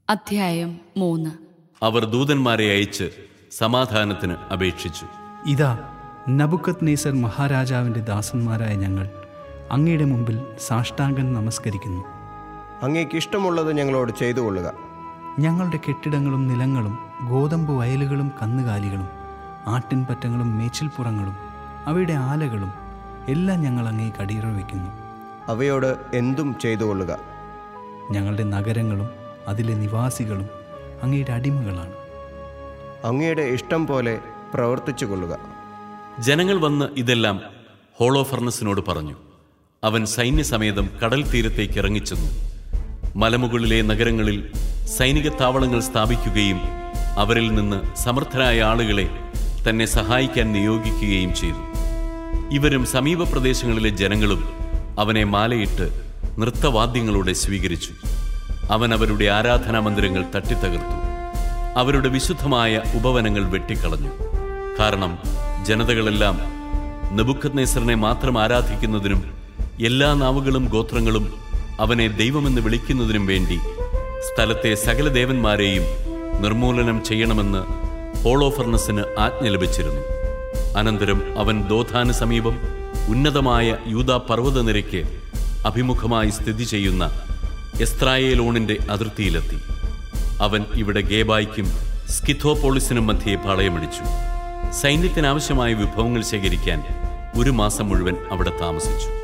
അധ്യായം മൂന്ന് അവർ ദൂതന്മാരെ അയച്ച് സമാധാനത്തിന് അപേക്ഷിച്ചു ഇതാ നബുക്കത് നേസർ മഹാരാജാവിൻ്റെ ദാസന്മാരായ ഞങ്ങൾ അങ്ങയുടെ മുമ്പിൽ സാഷ്ടാംഗം നമസ്കരിക്കുന്നു അങ്ങേക്ക് ഇഷ്ടമുള്ളത് ഞങ്ങളോട് ചെയ്തു കൊള്ളുക ഞങ്ങളുടെ കെട്ടിടങ്ങളും നിലങ്ങളും ഗോതമ്പ് വയലുകളും കന്നുകാലികളും ആട്ടിൻപറ്റങ്ങളും മേച്ചിൽപ്പുറങ്ങളും അവയുടെ ആലകളും എല്ലാം ഞങ്ങൾ അങ്ങേക്ക് അടിയറ വയ്ക്കുന്നു അവയോട് എന്തും ചെയ്തു കൊള്ളുക ഞങ്ങളുടെ നഗരങ്ങളും അതിലെ നിവാസികളും അങ്ങയുടെ അടിമകളാണ് അങ്ങയുടെ ഇഷ്ടം പോലെ പ്രവർത്തിച്ചു കൊള്ളുക ജനങ്ങൾ വന്ന് ഇതെല്ലാം ഹോളോഫർണസിനോട് പറഞ്ഞു അവൻ സൈന്യസമേതം കടൽ തീരത്തേക്ക് ഇറങ്ങിച്ചെന്നു മലമുകളിലെ നഗരങ്ങളിൽ സൈനിക താവളങ്ങൾ സ്ഥാപിക്കുകയും അവരിൽ നിന്ന് സമർത്ഥരായ ആളുകളെ തന്നെ സഹായിക്കാൻ നിയോഗിക്കുകയും ചെയ്തു ഇവരും സമീപ പ്രദേശങ്ങളിലെ ജനങ്ങളും അവനെ മാലയിട്ട് നൃത്തവാദ്യങ്ങളോടെ സ്വീകരിച്ചു അവൻ അവരുടെ ആരാധനാ മന്ദിരങ്ങൾ തട്ടിത്തകർത്തു അവരുടെ വിശുദ്ധമായ ഉപവനങ്ങൾ വെട്ടിക്കളഞ്ഞു കാരണം ജനതകളെല്ലാം നെബുക്കദ്നേസറിനെ മാത്രം ആരാധിക്കുന്നതിനും എല്ലാ നാവുകളും ഗോത്രങ്ങളും അവനെ ദൈവമെന്ന് വിളിക്കുന്നതിനും വേണ്ടി സ്ഥലത്തെ സകല ദേവന്മാരെയും നിർമൂലനം ചെയ്യണമെന്ന് ഹോളോഫർണസിന് ആജ്ഞ ലഭിച്ചിരുന്നു അനന്തരം അവൻ ദോധാന് സമീപം ഉന്നതമായ യൂതാ പർവ്വതനിരയ്ക്ക് അഭിമുഖമായി സ്ഥിതി ചെയ്യുന്ന എസ്ത്രായേലോണിന്റെ അതിർത്തിയിലെത്തി അവൻ ഇവിടെ ഗേബായ്ക്കും സ്കിഥോപോളിസിനും മധ്യേ പാളയമടിച്ചു സൈന്യത്തിനാവശ്യമായ വിഭവങ്ങൾ ശേഖരിക്കാൻ ഒരു മാസം മുഴുവൻ അവിടെ താമസിച്ചു